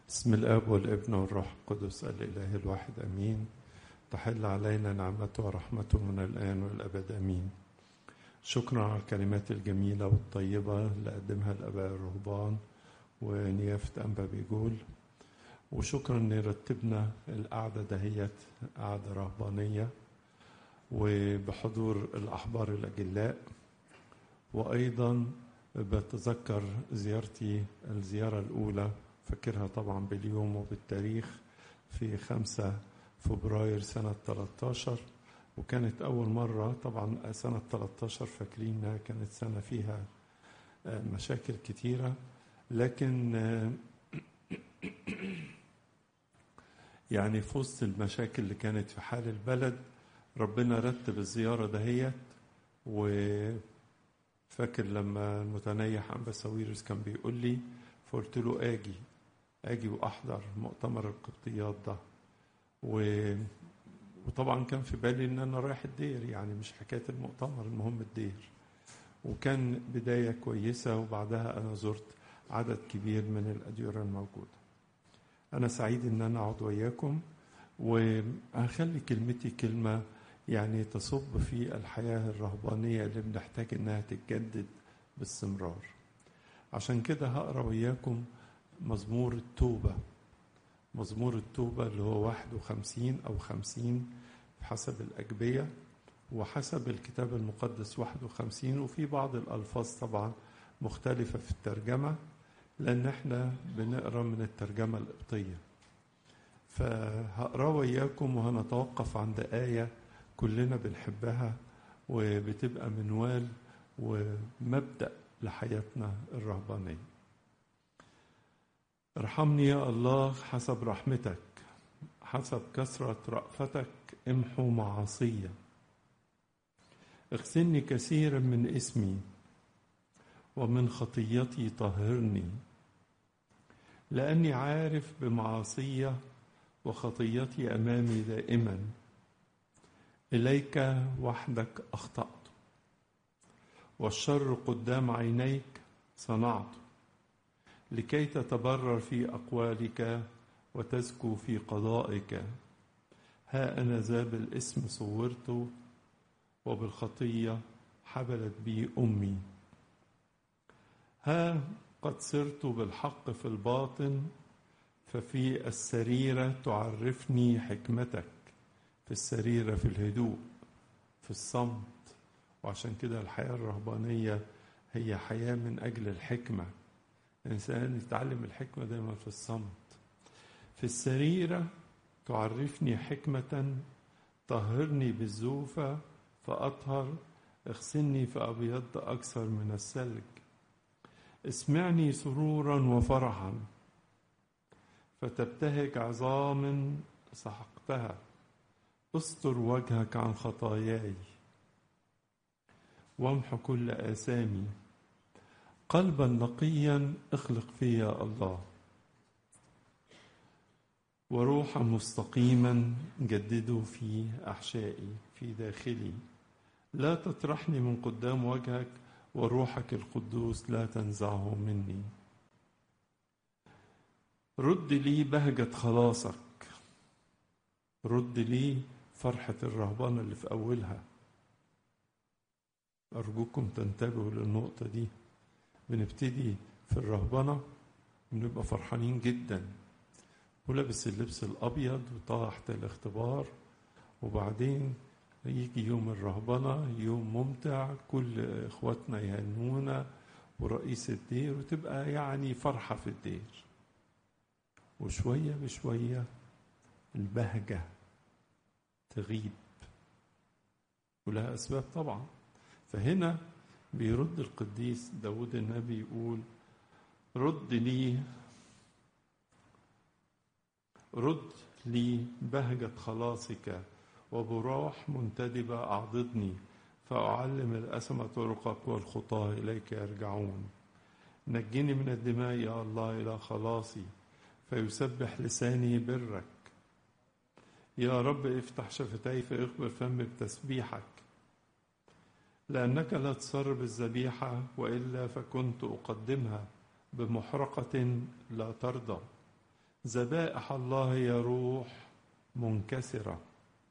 بسم الاب والابن والروح القدس الاله الواحد امين تحل علينا نعمته ورحمته من الان والابد امين شكرا على الكلمات الجميله والطيبه اللي قدمها الاباء الرهبان ونيافه انبا بيقول وشكرا ان رتبنا القعده دهيت قعده رهبانيه وبحضور الاحبار الاجلاء وايضا بتذكر زيارتي الزياره الاولى فاكرها طبعا باليوم وبالتاريخ في 5 فبراير سنة 13 وكانت أول مرة طبعا سنة 13 فاكرين إنها كانت سنة فيها مشاكل كتيرة لكن يعني في وسط المشاكل اللي كانت في حال البلد ربنا رتب الزيارة دهيت وفاكر لما المتنيح أنبا ساويرس كان بيقول لي فقلت له آجي اجي واحضر مؤتمر القبطيات ده و... وطبعا كان في بالي ان انا رايح الدير يعني مش حكايه المؤتمر المهم الدير وكان بدايه كويسه وبعدها انا زرت عدد كبير من الاديره الموجوده انا سعيد ان انا اقعد وياكم وهخلي كلمتي كلمه يعني تصب في الحياه الرهبانيه اللي بنحتاج انها تتجدد باستمرار عشان كده هقرا وياكم مزمور التوبة مزمور التوبة اللي هو 51 أو 50 حسب الأجبية وحسب الكتاب المقدس 51 وفي بعض الألفاظ طبعا مختلفة في الترجمة لأن احنا بنقرا من الترجمة القبطية فهقرا وياكم وهنتوقف عند آية كلنا بنحبها وبتبقى منوال ومبدأ لحياتنا الرهبانيه ارحمني يا الله حسب رحمتك حسب كثرة رأفتك امحو معاصية اغسلني كثيرا من اسمي ومن خطيتي طهرني لأني عارف بمعاصية وخطيتي أمامي دائما إليك وحدك أخطأت والشر قدام عينيك صنعته لكي تتبرر في أقوالك وتزكو في قضائك ها أنا ذا بالاسم صورت وبالخطية حبلت بي أمي ها قد صرت بالحق في الباطن ففي السريرة تعرفني حكمتك في السريرة في الهدوء في الصمت وعشان كده الحياة الرهبانية هي حياة من أجل الحكمة الإنسان يتعلم الحكمة دايما في الصمت في السريرة تعرفني حكمة طهرني بالزوفة فأطهر اغسلني فأبيض أكثر من الثلج اسمعني سرورا وفرحا فتبتهج عظام سحقتها استر وجهك عن خطاياي وامح كل آثامي قلبا نقيا اخلق فيا الله وروحا مستقيما جدده في احشائي في داخلي لا تطرحني من قدام وجهك وروحك القدوس لا تنزعه مني رد لي بهجة خلاصك رد لي فرحة الرهبان اللي في أولها أرجوكم تنتبهوا للنقطة دي بنبتدي في الرهبنة بنبقى فرحانين جدا ولابس اللبس الأبيض وطاحت الاختبار وبعدين يجي يوم الرهبنة يوم ممتع كل إخواتنا يهنونا ورئيس الدير وتبقى يعني فرحة في الدير وشوية بشوية البهجة تغيب ولها أسباب طبعا فهنا بيرد القديس داود النبي يقول رد لي رد لي بهجة خلاصك وبروح منتدبة أعضدني فأعلم الأسمى طرقك والخطاة إليك يرجعون نجني من الدماء يا الله إلى خلاصي فيسبح لساني برك يا رب افتح شفتي فاخبر فمي بتسبيحك لأنك لا تسر بالذبيحة وإلا فكنت أقدمها بمحرقة لا ترضى ذبائح الله هي روح منكسرة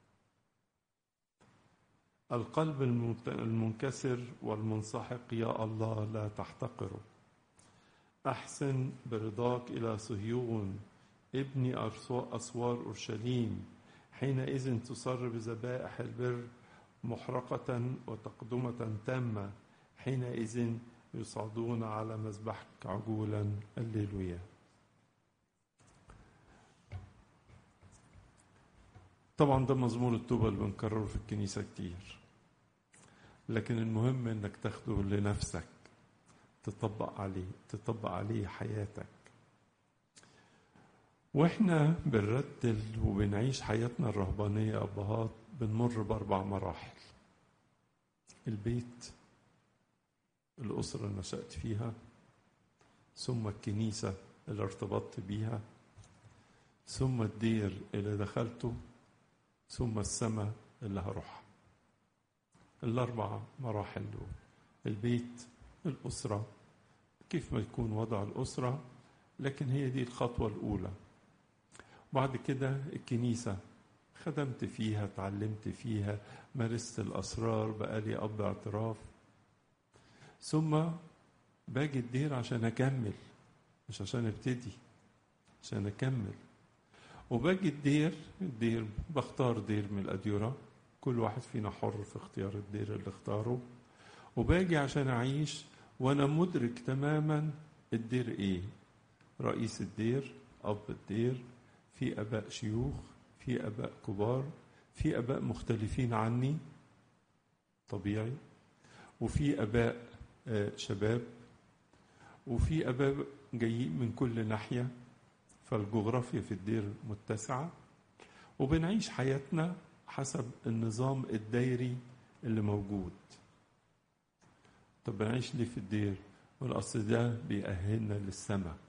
القلب المنكسر والمنسحق يا الله لا تحتقره أحسن برضاك إلى صهيون ابني أسوار أورشليم حينئذ تصر بذبائح البر محرقة وتقدمة تامة حينئذ يصعدون على مذبحك عجولا الليلويا طبعا ده مزمور التوبة اللي بنكرره في الكنيسة كتير لكن المهم انك تاخده لنفسك تطبق عليه تطبق عليه حياتك واحنا بنرتل وبنعيش حياتنا الرهبانية أبهات بنمر بأربع مراحل البيت الأسرة اللي نشأت فيها ثم الكنيسة اللي ارتبطت بيها ثم الدير اللي دخلته ثم السماء اللي هروحها الأربع مراحل دول البيت الأسرة كيف ما يكون وضع الأسرة لكن هي دي الخطوة الأولى بعد كده الكنيسة خدمت فيها تعلمت فيها مارست الأسرار بقالي أب اعتراف ثم باجي الدير عشان أكمل مش عشان أبتدي عشان أكمل وباجي الدير الدير بختار دير من الأديرة كل واحد فينا حر في اختيار الدير اللي اختاره وباجي عشان أعيش وأنا مدرك تماما الدير إيه رئيس الدير أب الدير في أباء شيوخ في أباء كبار في أباء مختلفين عني طبيعي وفي أباء شباب وفي أباء جايين من كل ناحية فالجغرافيا في الدير متسعة وبنعيش حياتنا حسب النظام الدايري اللي موجود طب بنعيش ليه في الدير والأصل ده بيأهلنا للسماء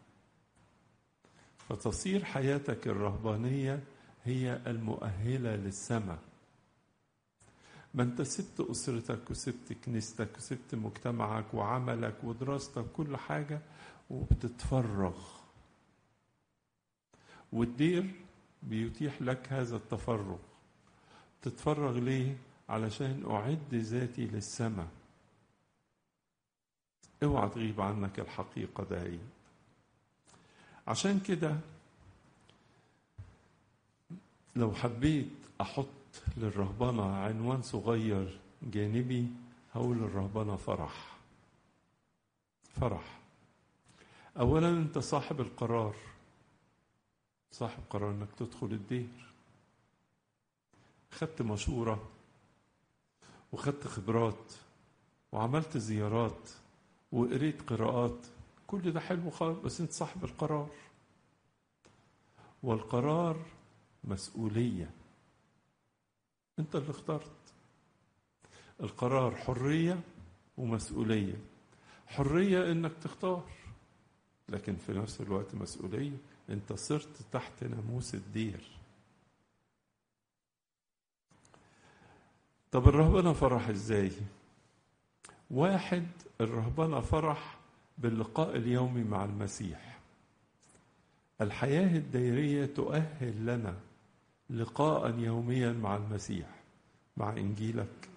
فتصير حياتك الرهبانية هي المؤهلة للسماء ما انت سبت أسرتك وسبت كنيستك وسبت مجتمعك وعملك ودراستك كل حاجة وبتتفرغ والدير بيتيح لك هذا التفرغ تتفرغ ليه علشان أعد ذاتي للسماء اوعى تغيب عنك الحقيقة دهي عشان كده لو حبيت أحط للرهبنة عنوان صغير جانبي هقول الرهبنة فرح فرح أولا أنت صاحب القرار صاحب قرار أنك تدخل الدير خدت مشورة وخدت خبرات وعملت زيارات وقريت قراءات كل ده حلو خالص بس انت صاحب القرار والقرار مسؤولية انت اللي اخترت القرار حرية ومسؤولية حرية انك تختار لكن في نفس الوقت مسؤولية انت صرت تحت ناموس الدير طب الرهبنة فرح ازاي واحد الرهبنة فرح باللقاء اليومي مع المسيح الحياة الديرية تؤهل لنا لقاء يوميا مع المسيح مع إنجيلك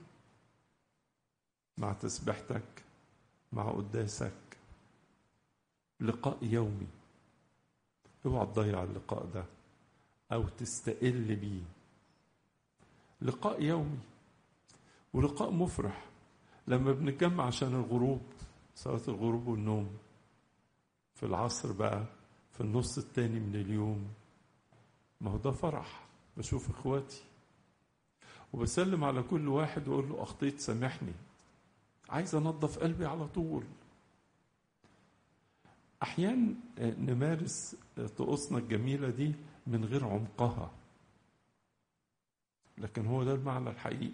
مع تسبحتك مع قداسك لقاء يومي اوعى تضيع اللقاء ده او تستقل بيه لقاء يومي ولقاء مفرح لما بنتجمع عشان الغروب صلاة الغروب والنوم في العصر بقى في النص التاني من اليوم ما هو ده فرح بشوف اخواتي وبسلم على كل واحد واقول له اخطيت سامحني عايز انظف قلبي على طول احيانا نمارس طقوسنا الجميله دي من غير عمقها لكن هو ده المعنى الحقيقي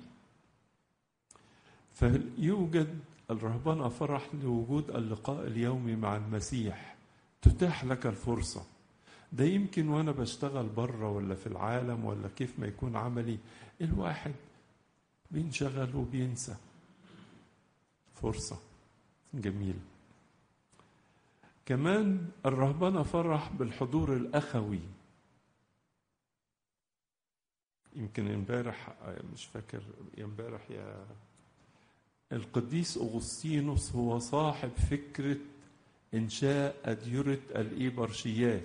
فيوجد الرهبنة فرح لوجود اللقاء اليومي مع المسيح تتاح لك الفرصة ده يمكن وانا بشتغل بره ولا في العالم ولا كيف ما يكون عملي الواحد بينشغل وبينسى فرصة جميلة كمان الرهبنة فرح بالحضور الأخوي يمكن امبارح مش فاكر امبارح يا القديس أغسطينوس هو صاحب فكرة إنشاء أديرة الإيبرشيات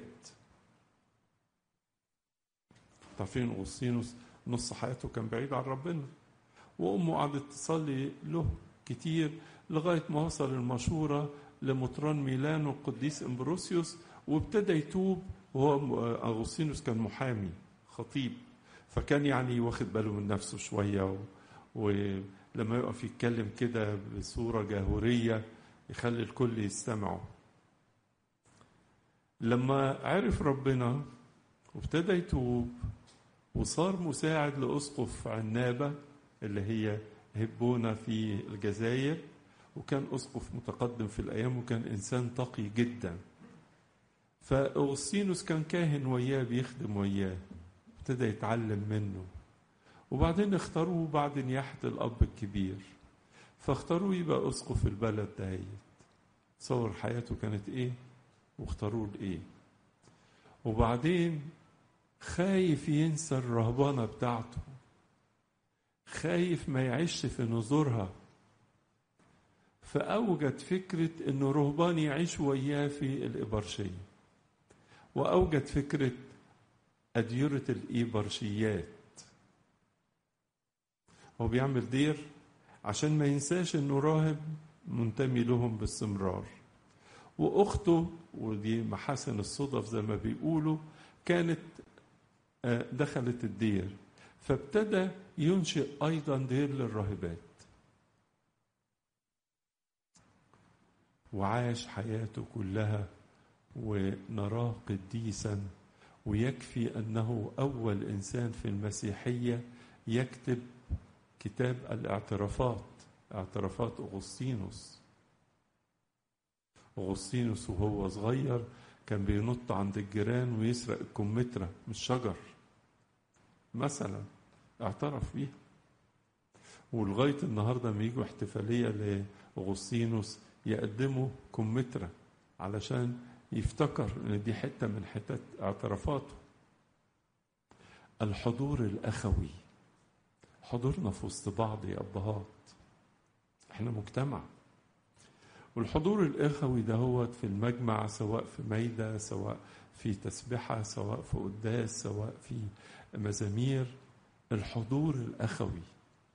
عارفين أغسطينوس نص حياته كان بعيد عن ربنا وأمه قعدت تصلي له كتير لغاية ما وصل المشورة لمطران ميلانو القديس امبروسيوس وابتدى يتوب وهو أغسطينوس كان محامي خطيب فكان يعني واخد باله من نفسه شوية و... ولما يقف يتكلم كده بصورة جاهورية يخلي الكل يستمعوا لما عرف ربنا وابتدى يتوب وصار مساعد لأسقف عنابة اللي هي هبونة في الجزائر وكان أسقف متقدم في الأيام وكان إنسان تقي جدا فأغسطينوس كان كاهن وياه بيخدم وياه ابتدى يتعلم منه وبعدين اختاروه بعد نياحة الأب الكبير فاختاروه يبقى أسقف البلد دهيت تصور حياته كانت إيه واختاروه لإيه وبعدين خايف ينسى الرهبانة بتاعته خايف ما يعيش في نذورها فأوجد فكرة إنه رهبان يعيش وياه في الإبرشية وأوجد فكرة أديرة الإيبرشيات هو بيعمل دير عشان ما ينساش إنه راهب منتمي لهم باستمرار وأخته ودي محاسن الصدف زي ما بيقولوا كانت دخلت الدير فابتدى ينشئ أيضا دير للراهبات وعاش حياته كلها ونراه قديسا ويكفي انه اول انسان في المسيحيه يكتب كتاب الاعترافات اعترافات اغسطينوس اغسطينوس وهو صغير كان بينط عند الجيران ويسرق الكمثرى من الشجر مثلا اعترف بيها ولغايه النهارده لما يجوا احتفاليه لاغسطينوس يقدموا كمثرى علشان يفتكر ان دي حته من حتت اعترافاته الحضور الاخوي حضورنا في وسط بعض يا ابهات احنا مجتمع والحضور الاخوي ده هو في المجمع سواء في ميدة سواء في تسبحة سواء في قداس سواء في مزامير الحضور الاخوي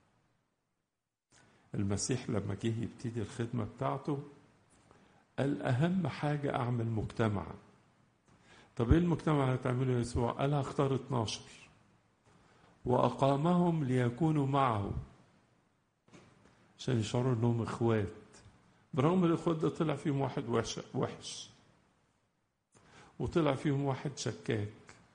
المسيح لما جه يبتدي الخدمة بتاعته قال أهم حاجة أعمل مجتمع طب إيه المجتمع اللي هتعمله يسوع؟ قال هختار 12 وأقامهم ليكونوا معه عشان يشعروا إنهم إخوات برغم الإخوات ده طلع فيهم واحد وحش, وحش وطلع فيهم واحد شكاك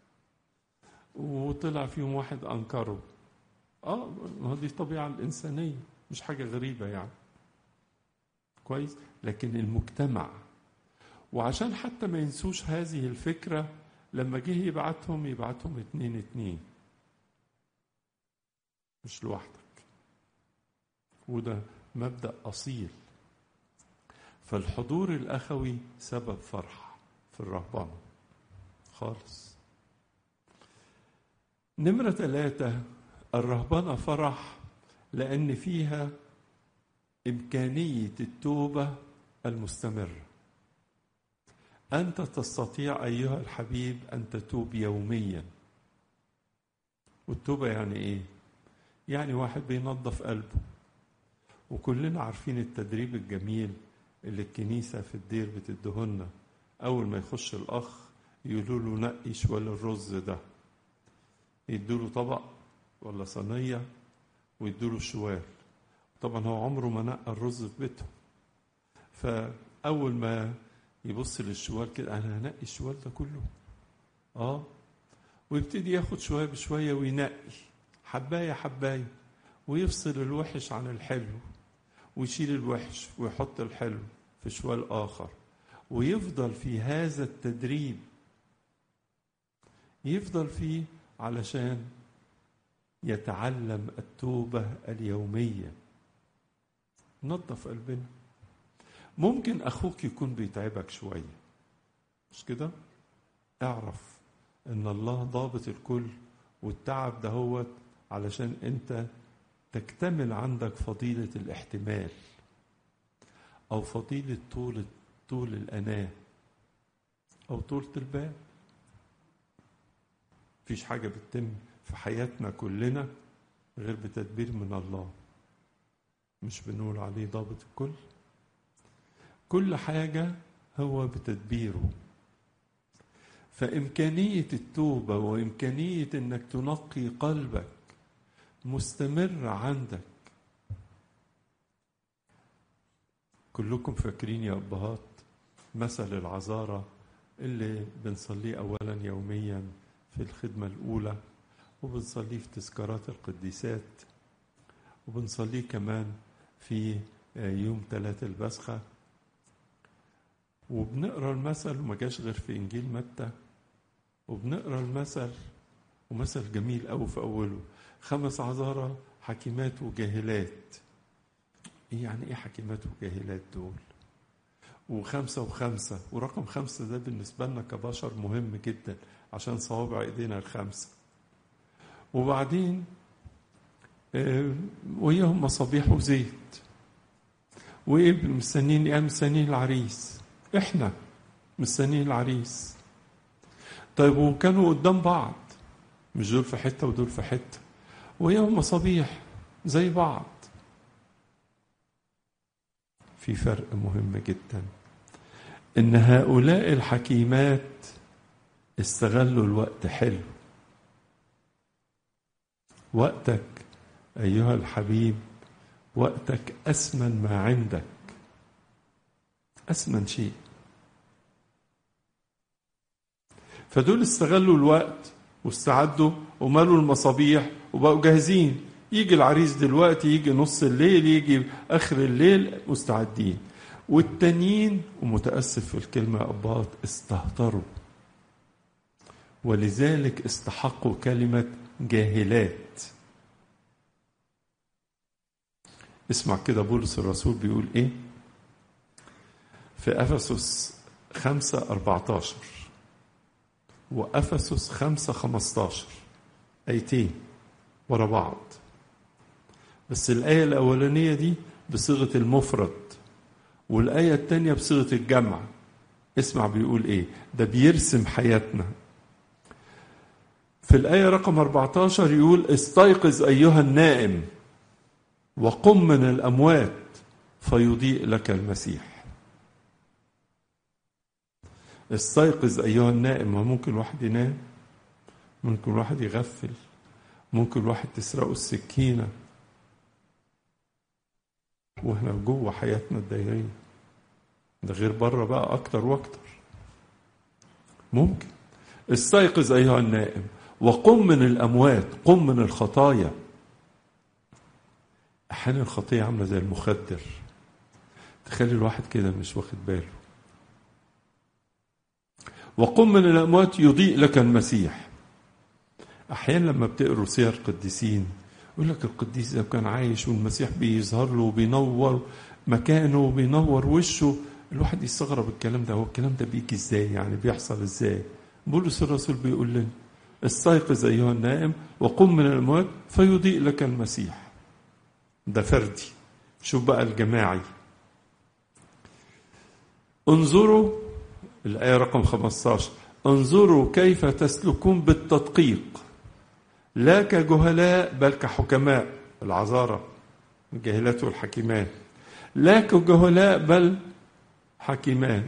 وطلع فيهم واحد أنكره اه ما دي الطبيعة الإنسانية مش حاجة غريبة يعني كويس لكن المجتمع وعشان حتى ما ينسوش هذه الفكرة لما جه يبعتهم يبعتهم اتنين اتنين مش لوحدك وده مبدأ أصيل فالحضور الأخوي سبب فرح في الرهبنة خالص نمرة ثلاثة الرهبنة فرح لأن فيها إمكانية التوبة المستمرة أنت تستطيع أيها الحبيب أن تتوب يوميا والتوبة يعني إيه؟ يعني واحد بينظف قلبه وكلنا عارفين التدريب الجميل اللي الكنيسة في الدير بتدهنا أول ما يخش الأخ يقولوا له نقي شوال الرز ده يدوا طبق ولا صينية ويدوا له الشوال طبعا هو عمره ما نقى الرز في بيته فأول ما يبص للشوال كده أنا هنقي الشوال ده كله آه ويبتدي ياخد شوية بشوية وينقي حباية حباية ويفصل الوحش عن الحلو ويشيل الوحش ويحط الحلو في شوال آخر ويفضل في هذا التدريب يفضل فيه علشان يتعلم التوبة اليومية نظف قلبنا ممكن أخوك يكون بيتعبك شوية مش كده اعرف ان الله ضابط الكل والتعب ده هو علشان انت تكتمل عندك فضيلة الاحتمال او فضيلة طول طول الاناه او طولة البال مفيش حاجة بتتم في حياتنا كلنا غير بتدبير من الله مش بنقول عليه ضابط الكل كل حاجة هو بتدبيره فإمكانية التوبة وإمكانية إنك تنقي قلبك مستمرة عندك كلكم فاكرين يا أبهات مثل العذارة اللي بنصليه أولا يوميا في الخدمة الأولى وبنصليه في تذكارات القديسات وبنصليه كمان في يوم ثلاثة البسخة وبنقرا المثل وما جاش غير في انجيل متى وبنقرا المثل ومثل جميل قوي في اوله خمس عذارى حكيمات وجاهلات ايه يعني ايه حكيمات وجاهلات دول وخمسة وخمسة ورقم خمسة ده بالنسبة لنا كبشر مهم جدا عشان صوابع ايدينا الخمسة وبعدين وياهم مصابيح وزيت وايه مستنيين ايه مستنيين العريس احنا مستنيين العريس طيب وكانوا قدام بعض مش دول في حته ودول في حته وياهم مصابيح زي بعض في فرق مهم جدا ان هؤلاء الحكيمات استغلوا الوقت حلو وقتك ايها الحبيب وقتك اثمن ما عندك اثمن شيء فدول استغلوا الوقت واستعدوا ومالوا المصابيح وبقوا جاهزين يجي العريس دلوقتي يجي نص الليل يجي اخر الليل مستعدين والتانيين ومتاسف في الكلمه يا اباط استهتروا ولذلك استحقوا كلمه جاهلات اسمع كده بولس الرسول بيقول ايه في افسس 5 14 وافسس 5 15 ايتين ورا بعض بس الايه الاولانيه دي بصيغه المفرد والايه الثانيه بصيغه الجمع اسمع بيقول ايه ده بيرسم حياتنا في الايه رقم 14 يقول استيقظ ايها النائم وقم من الاموات فيضيء لك المسيح استيقظ ايها النائم ما ممكن واحد ينام ممكن واحد يغفل ممكن واحد تسرقه السكينة واحنا جوه حياتنا الدايرية ده غير بره بقى أكتر وأكتر ممكن استيقظ أيها النائم وقم من الأموات قم من الخطايا أحيانا الخطية عاملة زي المخدر تخلي الواحد كده مش واخد باله وقم من الأموات يضيء لك المسيح أحيانا لما بتقروا سير القديسين يقول لك القديس ده كان عايش والمسيح بيظهر له وبينور مكانه وبينور وشه الواحد يستغرب الكلام ده هو الكلام ده بيجي ازاي يعني بيحصل ازاي بولس الرسول بيقول لنا استيقظ ايها النائم وقم من الاموات فيضيء لك المسيح ده فردي شوف بقى الجماعي انظروا الآية رقم 15 انظروا كيف تسلكون بالتدقيق لا كجهلاء بل كحكماء العذارى الجاهلات والحكيمان لا كجهلاء بل حكيمان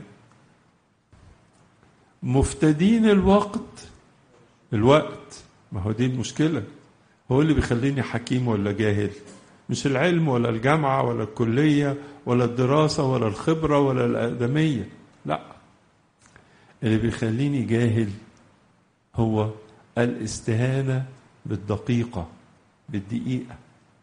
مفتدين الوقت الوقت ما هو دي المشكلة هو اللي بيخليني حكيم ولا جاهل مش العلم ولا الجامعة ولا الكلية ولا الدراسة ولا الخبرة ولا الأقدمية لا اللي بيخليني جاهل هو الاستهانة بالدقيقة بالدقيقة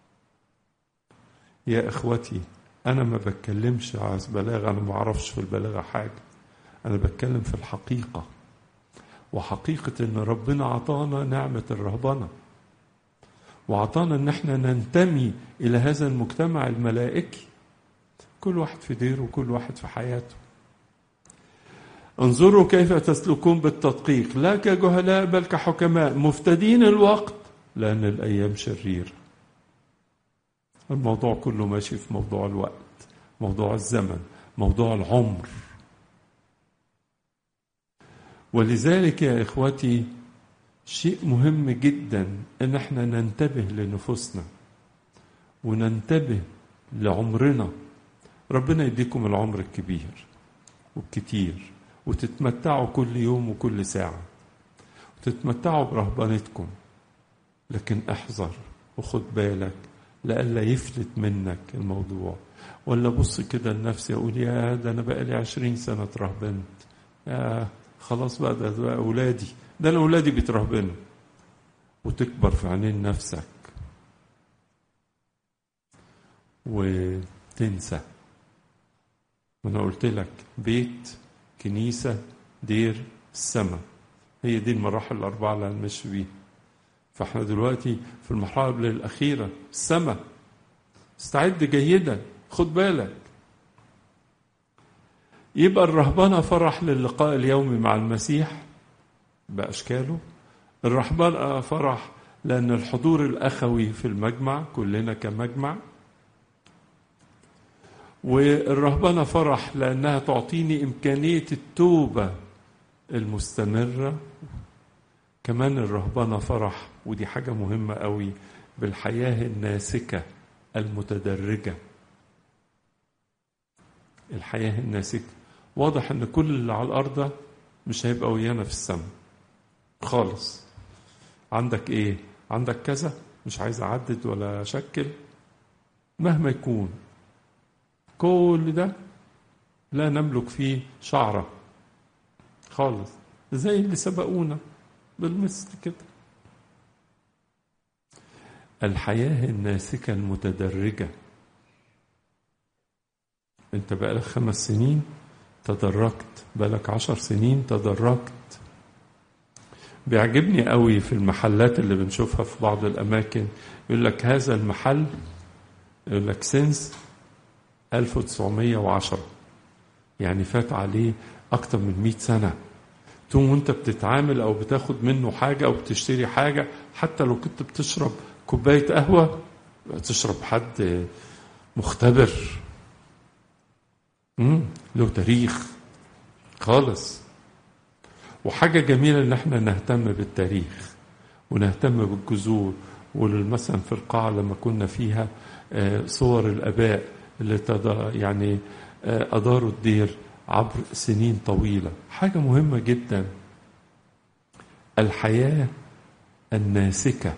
يا إخوتي أنا ما بتكلمش على بلاغة أنا ما أعرفش في البلاغة حاجة أنا بتكلم في الحقيقة وحقيقة إن ربنا عطانا نعمة الرهبنة وعطانا إن إحنا ننتمي إلى هذا المجتمع الملائكي كل واحد في ديره وكل واحد في حياته انظروا كيف تسلكون بالتدقيق لا كجهلاء بل كحكماء مفتدين الوقت لأن الأيام شريرة الموضوع كله ماشي في موضوع الوقت موضوع الزمن موضوع العمر ولذلك يا إخوتي شيء مهم جدا ان احنا ننتبه لنفوسنا وننتبه لعمرنا ربنا يديكم العمر الكبير والكتير وتتمتعوا كل يوم وكل ساعة وتتمتعوا برهبانتكم لكن احذر وخد بالك لئلا يفلت منك الموضوع ولا بص كده لنفسي اقول يا ده انا بقالي عشرين سنة اترهبنت يا خلاص بقى ده, ده اولادي ده انا اولادي بيترهبنوا وتكبر في عينين نفسك وتنسى وانا قلت لك بيت كنيسة دير السماء هي دي المراحل الأربعة اللي هنمشي بيها فاحنا دلوقتي في المرحلة الأخيرة السماء استعد جيدا خد بالك يبقى الرهبنة فرح للقاء اليومي مع المسيح بأشكاله الرهبنة فرح لأن الحضور الأخوي في المجمع كلنا كمجمع والرهبنة فرح لأنها تعطيني إمكانية التوبة المستمرة كمان الرهبنة فرح ودي حاجة مهمة قوي بالحياة الناسكة المتدرجة الحياة الناسكة واضح ان كل اللي على الارض مش هيبقى ويانا في السماء خالص عندك ايه عندك كذا مش عايز اعدد ولا اشكل مهما يكون كل ده لا نملك فيه شعرة خالص زي اللي سبقونا بالمثل كده الحياة الناسكة المتدرجة انت بقالك خمس سنين تدرجت بقالك عشر سنين تدرجت بيعجبني قوي في المحلات اللي بنشوفها في بعض الأماكن يقول لك هذا المحل يقول لك سنس 1910 يعني فات عليه أكتر من 100 سنة تقوم وانت بتتعامل أو بتاخد منه حاجة أو بتشتري حاجة حتى لو كنت بتشرب كوباية قهوة تشرب حد مختبر مم. له تاريخ خالص وحاجة جميلة إن احنا نهتم بالتاريخ ونهتم بالجذور ومثلا في القاعة لما كنا فيها صور الآباء اللي يعني أداروا الدير عبر سنين طويلة حاجة مهمة جدا الحياة الناسكة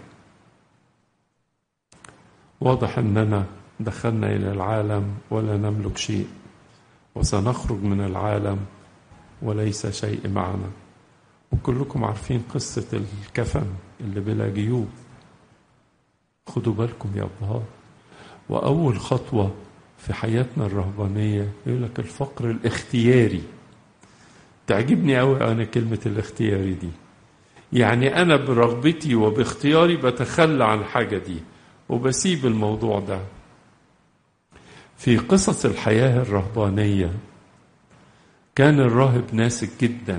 واضح أننا دخلنا إلى العالم ولا نملك شيء وسنخرج من العالم وليس شيء معنا وكلكم عارفين قصة الكفن اللي بلا جيوب خدوا بالكم يا أبهات وأول خطوة في حياتنا الرهبانية يقول لك الفقر الاختياري تعجبني أوي أنا كلمة الاختياري دي يعني أنا برغبتي وباختياري بتخلى عن الحاجة دي وبسيب الموضوع ده في قصص الحياة الرهبانية كان الراهب ناسك جدا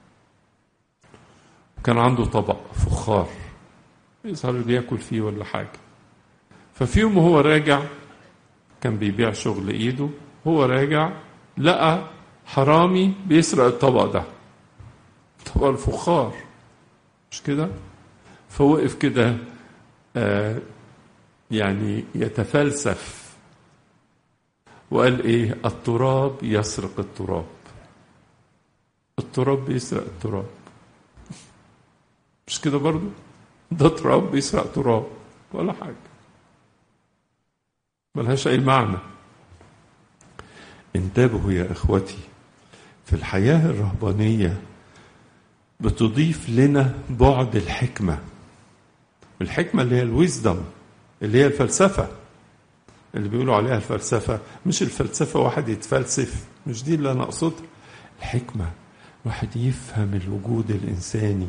وكان عنده طبق فخار يظهر بياكل فيه ولا حاجة ففي يوم وهو راجع كان بيبيع شغل ايده هو راجع لقى حرامي بيسرق الطبق ده طبق الفخار مش كده فوقف كده آه يعني يتفلسف وقال ايه التراب يسرق التراب التراب بيسرق التراب مش كده برضو ده تراب بيسرق تراب ولا حاجة ملهاش أي معنى انتبهوا يا إخوتي في الحياة الرهبانية بتضيف لنا بعد الحكمة الحكمة اللي هي الويزدم اللي هي الفلسفة اللي بيقولوا عليها الفلسفة مش الفلسفة واحد يتفلسف مش دي اللي أنا أقصدها الحكمة واحد يفهم الوجود الإنساني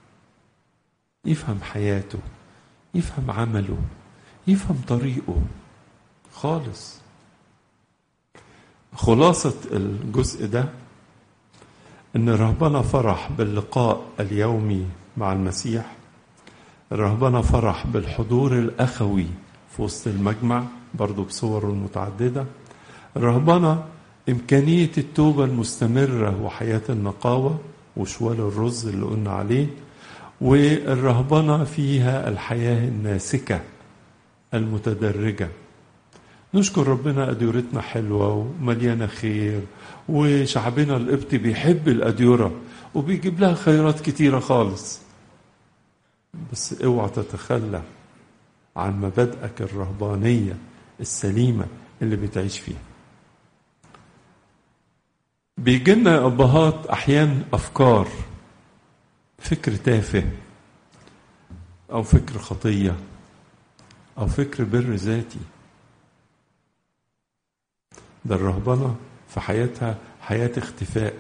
يفهم حياته يفهم عمله يفهم طريقه خالص خلاصة الجزء ده ان الرهبنه فرح باللقاء اليومي مع المسيح الرهبنه فرح بالحضور الاخوي في وسط المجمع برضه بصوره متعدده الرهبنه امكانيه التوبه المستمره وحياه النقاوه وشوال الرز اللي قلنا عليه والرهبنه فيها الحياه الناسكه المتدرجه نشكر ربنا أديرتنا حلوة ومليانة خير وشعبنا القبطي بيحب الأديرة وبيجيب لها خيرات كتيرة خالص بس اوعى تتخلى عن مبادئك الرهبانية السليمة اللي بتعيش فيها بيجي لنا يا أبهات أحيان أفكار فكر تافه أو فكر خطية أو فكر بر ذاتي ده الرهبنة في حياتها حياة اختفاء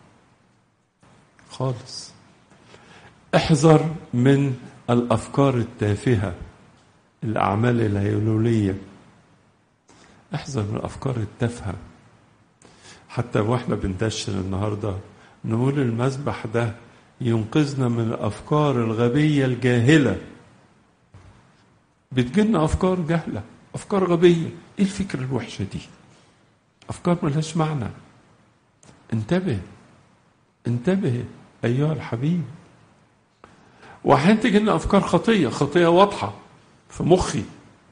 خالص احذر من الأفكار التافهة الأعمال الهيولولية احذر من الأفكار التافهة حتى واحنا بندشن النهاردة نقول المسبح ده ينقذنا من الأفكار الغبية الجاهلة بتجيلنا أفكار جهلة أفكار غبية إيه الفكرة الوحشة دي أفكار ملهاش معنى انتبه انتبه أيها الحبيب وأحيانا تجي لنا أفكار خطية خطية واضحة في مخي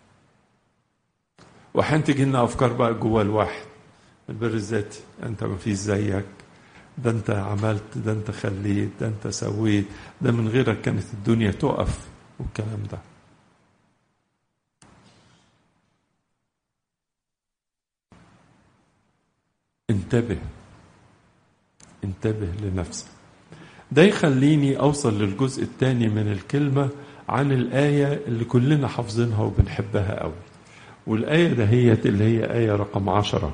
وأحيانا تجي لنا أفكار بقى جوه الواحد البر الذاتي أنت ما فيش زيك ده أنت عملت ده أنت خليت ده أنت سويت ده من غيرك كانت الدنيا تقف والكلام ده انتبه انتبه لنفسك ده يخليني اوصل للجزء الثاني من الكلمه عن الايه اللي كلنا حافظينها وبنحبها قوي والايه دهيت اللي هي ايه رقم عشرة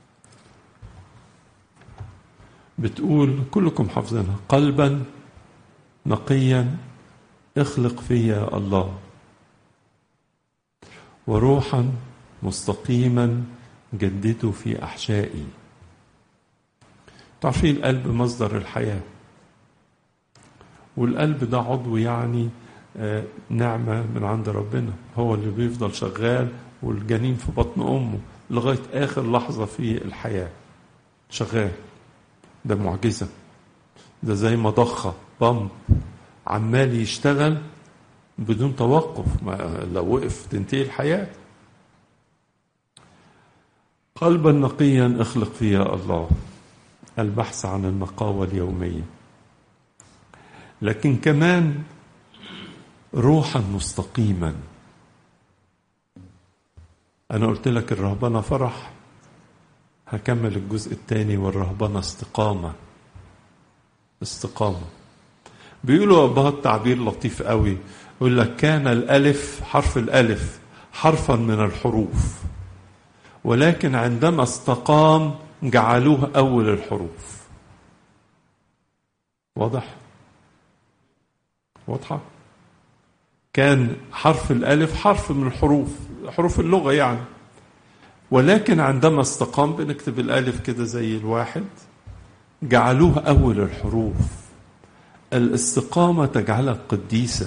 بتقول كلكم حافظينها قلبا نقيا اخلق فيا الله وروحا مستقيما جدده في احشائي تعرفين القلب مصدر الحياة والقلب ده عضو يعني نعمة من عند ربنا هو اللي بيفضل شغال والجنين في بطن أمه لغاية آخر لحظة في الحياة شغال ده معجزة ده زي مضخة بامب عمال يشتغل بدون توقف ما لو وقف تنتهي الحياة قلبا نقيا اخلق فيا الله البحث عن النقاوة اليومية لكن كمان روحا مستقيما أنا قلت لك الرهبنة فرح هكمل الجزء الثاني والرهبنة استقامة استقامة بيقولوا أبهات تعبير لطيف قوي يقول لك كان الألف حرف الألف حرفا من الحروف ولكن عندما استقام جعلوه أول الحروف واضح واضحة كان حرف الألف حرف من الحروف حروف اللغة يعني ولكن عندما استقام بنكتب الألف كده زي الواحد جعلوه أول الحروف الاستقامة تجعلك قديسا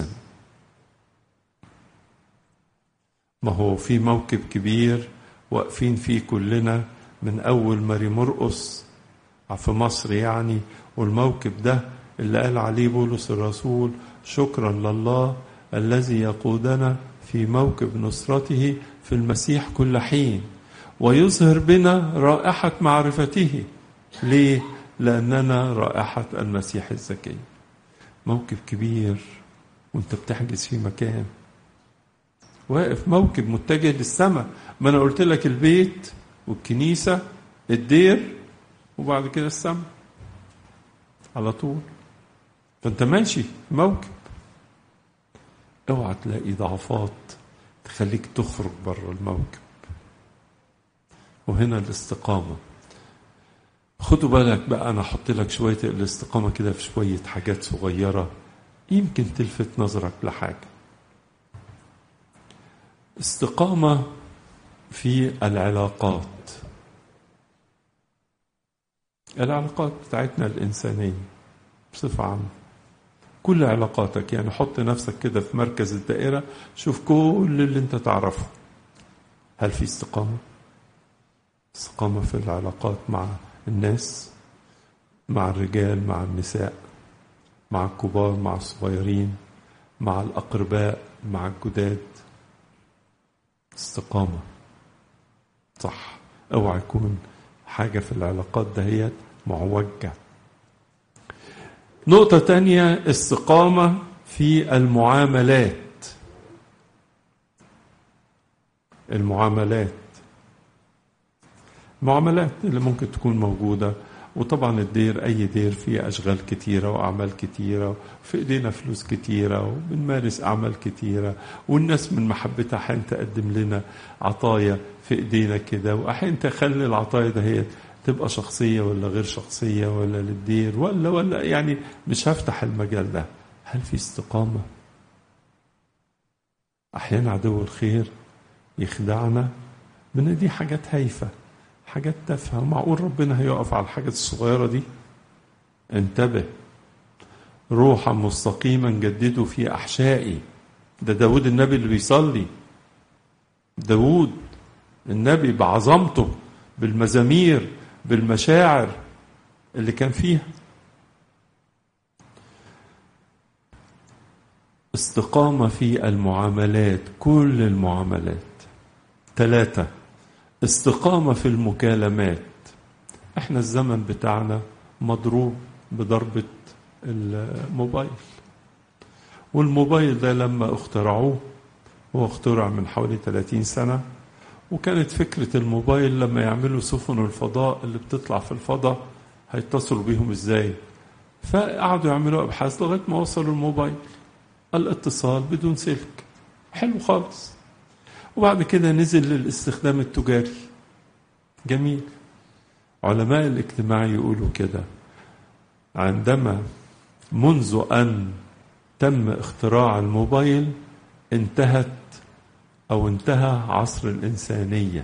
ما هو في موكب كبير واقفين فيه كلنا من أول ماري مرقس في مصر يعني والموكب ده اللي قال عليه بولس الرسول شكرا لله الذي يقودنا في موكب نصرته في المسيح كل حين ويظهر بنا رائحة معرفته ليه؟ لأننا رائحة المسيح الزكي موكب كبير وانت بتحجز في مكان واقف موكب متجه للسماء ما انا قلت لك البيت والكنيسة الدير وبعد كده السماء على طول فانت ماشي موكب اوعى تلاقي ضعفات تخليك تخرج بره الموكب وهنا الاستقامة خدوا بالك بقى انا احط لك شوية الاستقامة كده في شوية حاجات صغيرة يمكن تلفت نظرك لحاجة استقامة في العلاقات العلاقات بتاعتنا الإنسانية بصفة عامة كل علاقاتك يعني حط نفسك كده في مركز الدائرة شوف كل اللي انت تعرفه هل في استقامة استقامة في العلاقات مع الناس مع الرجال مع النساء مع الكبار مع الصغيرين مع الأقرباء مع الجداد استقامة صح اوعى يكون حاجة في العلاقات دهيت معوجة نقطة تانية استقامة في المعاملات المعاملات المعاملات اللي ممكن تكون موجودة وطبعا الدير أي دير فيه أشغال كتيرة وأعمال كتيرة وفي إيدينا فلوس كتيرة وبنمارس أعمال كتيرة والناس من محبتها أحيانا تقدم لنا عطايا في إيدينا كده وأحيانا تخلي العطايا ده هي تبقى شخصية ولا غير شخصية ولا للدير ولا ولا يعني مش هفتح المجال ده هل في استقامة أحيانا عدو الخير يخدعنا من دي حاجات هايفة حاجات تافهة معقول ربنا هيقف على الحاجات الصغيرة دي انتبه روحا مستقيما جددوا في أحشائي ده داود النبي اللي بيصلي داود النبي بعظمته بالمزامير بالمشاعر اللي كان فيها استقامة في المعاملات كل المعاملات ثلاثة استقامة في المكالمات احنا الزمن بتاعنا مضروب بضربة الموبايل والموبايل ده لما اخترعوه هو اخترع من حوالي 30 سنة وكانت فكرة الموبايل لما يعملوا سفن الفضاء اللي بتطلع في الفضاء هيتصلوا بيهم ازاي فقعدوا يعملوا ابحاث لغايه ما وصلوا الموبايل الاتصال بدون سلك حلو خالص وبعد كده نزل للاستخدام التجاري جميل علماء الاجتماع يقولوا كده عندما منذ ان تم اختراع الموبايل انتهت او انتهى عصر الانسانيه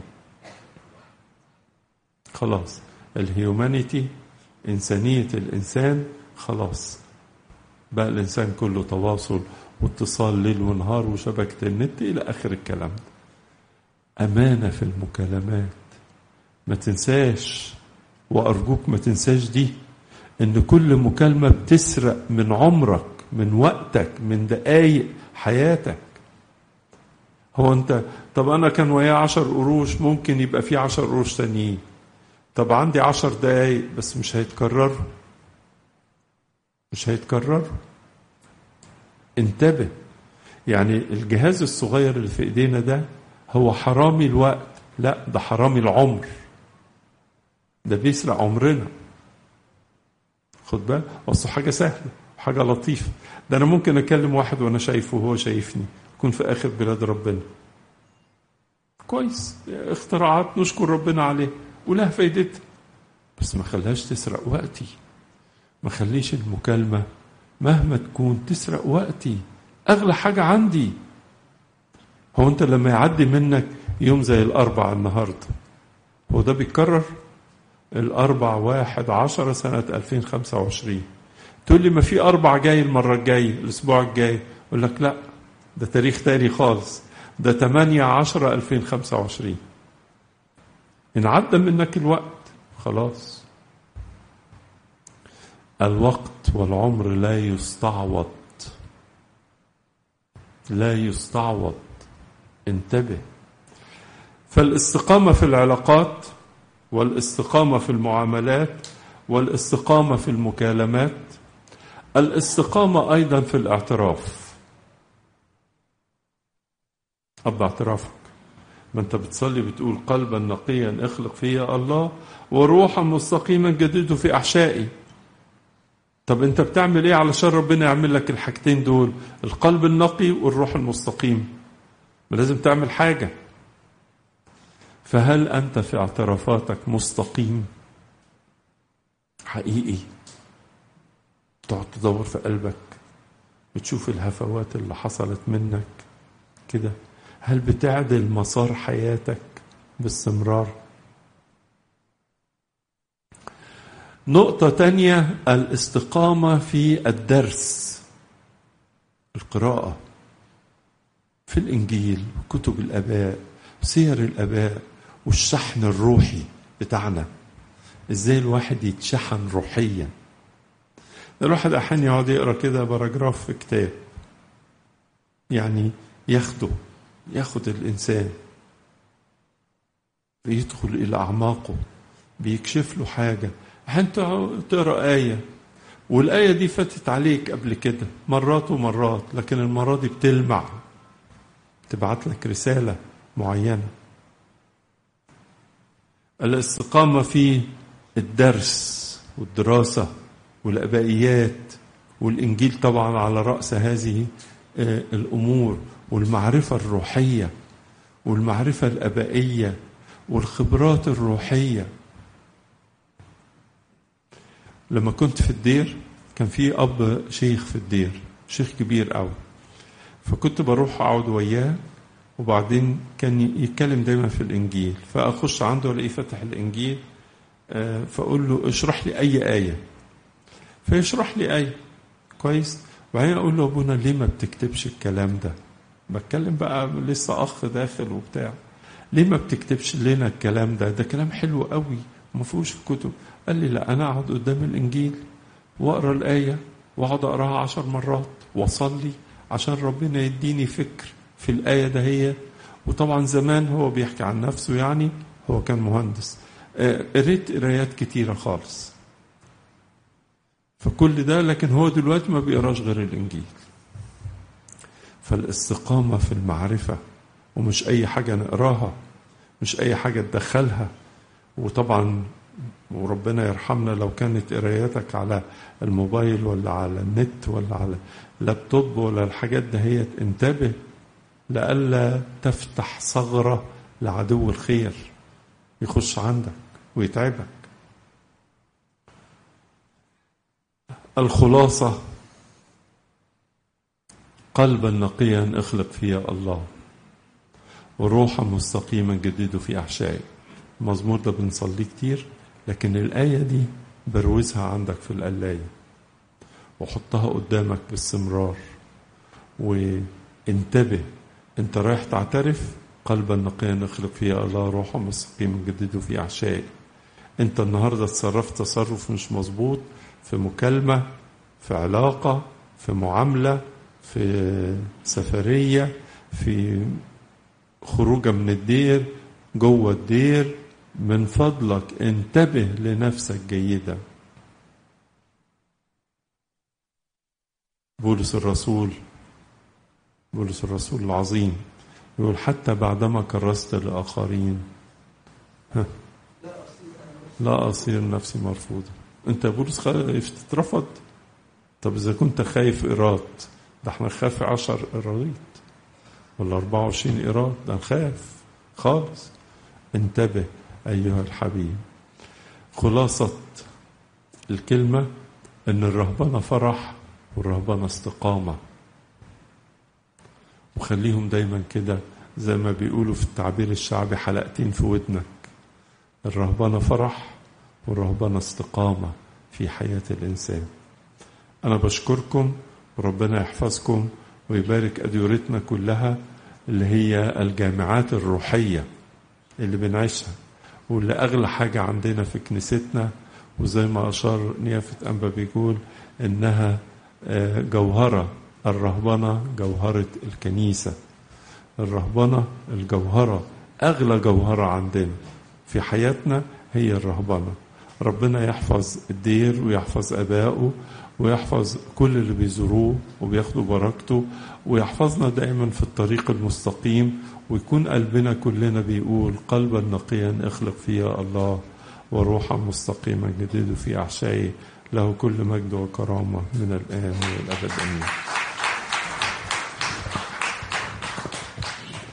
خلاص الهيومانيتي انسانيه الانسان خلاص بقى الانسان كله تواصل واتصال ليل ونهار وشبكه النت الى اخر الكلام ده امانه في المكالمات ما تنساش وارجوك ما تنساش دي ان كل مكالمه بتسرق من عمرك من وقتك من دقايق حياتك هو انت طب انا كان وياه عشر قروش ممكن يبقى في عشر قروش تانيين طب عندي عشر دقايق بس مش هيتكرروا مش هيتكرروا انتبه يعني الجهاز الصغير اللي في ايدينا ده هو حرامي الوقت لا ده حرامي العمر ده بيسرق عمرنا خد بالك اصل حاجه سهله حاجه لطيفه ده انا ممكن اكلم واحد وانا شايفه وهو شايفني يكون في اخر بلاد ربنا كويس اختراعات نشكر ربنا عليه ولها فايدتها بس ما خليهاش تسرق وقتي ما خليش المكالمة مهما تكون تسرق وقتي أغلى حاجة عندي هو أنت لما يعدي منك يوم زي الأربع النهاردة هو ده بيتكرر الأربع واحد عشرة سنة 2025 تقول لي ما في أربع جاي المرة الجاية الأسبوع الجاي أقول لك لا ده تاريخ تاني خالص ده 8 10 2025 إن عدى منك الوقت خلاص الوقت والعمر لا يستعوض لا يستعوض انتبه فالاستقامة في العلاقات والاستقامة في المعاملات والاستقامة في المكالمات الاستقامة أيضا في الاعتراف أب اعترافك ما أنت بتصلي بتقول قلبا نقيا اخلق فيا الله وروحا مستقيما جدده في أحشائي طب أنت بتعمل إيه علشان ربنا يعمل لك الحاجتين دول القلب النقي والروح المستقيم لازم تعمل حاجة فهل أنت في اعترافاتك مستقيم حقيقي تقعد تدور في قلبك بتشوف الهفوات اللي حصلت منك كده هل بتعدل مسار حياتك باستمرار نقطة تانية الاستقامة في الدرس القراءة في الإنجيل وكتب الآباء سير الآباء والشحن الروحي بتاعنا إزاي الواحد يتشحن روحيا الواحد أحيانا يقعد يقرأ كده باراجراف في كتاب يعني ياخده ياخد الإنسان بيدخل إلى أعماقه بيكشف له حاجة أحيانا تقرأ آية والآية دي فاتت عليك قبل كده مرات ومرات لكن المرة دي بتلمع تبعت لك رسالة معينة الاستقامة في الدرس والدراسة والأبائيات والإنجيل طبعا على رأس هذه الأمور والمعرفة الروحية والمعرفة الأبائية والخبرات الروحية لما كنت في الدير كان في أب شيخ في الدير شيخ كبير قوي فكنت بروح أقعد وياه وبعدين كان يتكلم دايما في الإنجيل فأخش عنده ألاقيه فتح الإنجيل فأقول له اشرح لي أي آية فيشرح لي آية كويس وبعدين أقول له أبونا ليه ما بتكتبش الكلام ده بتكلم بقى لسه أخ داخل وبتاع ليه ما بتكتبش لنا الكلام ده ده كلام حلو قوي وما فيهوش في كتب قال لي لا أنا أقعد قدام الإنجيل وأقرأ الآية وأقعد أقراها عشر مرات وأصلي عشان ربنا يديني فكر في الآية ده هي وطبعا زمان هو بيحكي عن نفسه يعني هو كان مهندس قريت قرايات كتيرة خالص فكل ده لكن هو دلوقتي ما بيقراش غير الإنجيل فالاستقامة في المعرفة ومش أي حاجة نقراها مش أي حاجة تدخلها وطبعا وربنا يرحمنا لو كانت قراياتك على الموبايل ولا على النت ولا على لابتوب ولا الحاجات دهيت انتبه لئلا تفتح ثغرة لعدو الخير يخش عندك ويتعبك الخلاصة قلبا نقيا اخلق فيا الله وروحا مستقيما جدده في أحشائي المزمور ده بنصليه كتير لكن الآية دي بروزها عندك في القلاية وحطها قدامك باستمرار وانتبه انت رايح تعترف قلبا نقيا اخلق فيا الله روحا مستقيما جدده في أحشائي انت النهاردة تصرفت تصرف مش مظبوط في مكالمة في علاقة في معاملة في سفرية في خروجة من الدير جوه الدير من فضلك انتبه لنفسك جيدا بولس الرسول بولس الرسول العظيم يقول حتى بعدما كرست لآخرين ها لا أصير نفسي مرفوضة أنت بولس خايف تترفض طب إذا كنت خايف إيراد ده احنا نخاف عشر إيراديت ولا 24 إيراد ده نخاف خالص انتبه أيها الحبيب خلاصة الكلمة إن الرهبنة فرح والرهبنة استقامة وخليهم دايما كده زي ما بيقولوا في التعبير الشعبي حلقتين في ودنك الرهبنة فرح والرهبنة استقامة في حياة الإنسان أنا بشكركم وربنا يحفظكم ويبارك أديرتنا كلها اللي هي الجامعات الروحية اللي بنعيشها واللي أغلى حاجة عندنا في كنيستنا وزي ما أشار نيافة أنبا بيقول إنها جوهرة الرهبنة جوهرة الكنيسة الرهبنة الجوهرة أغلى جوهرة عندنا في حياتنا هي الرهبنة ربنا يحفظ الدير ويحفظ أبائه ويحفظ كل اللي بيزوروه وبياخدوا بركته ويحفظنا دائما في الطريق المستقيم ويكون قلبنا كلنا بيقول قلبا نقيا اخلق فيا الله وروحا مستقيما جديد في أحشائي له كل مجد وكرامة من الآن والأبد أمين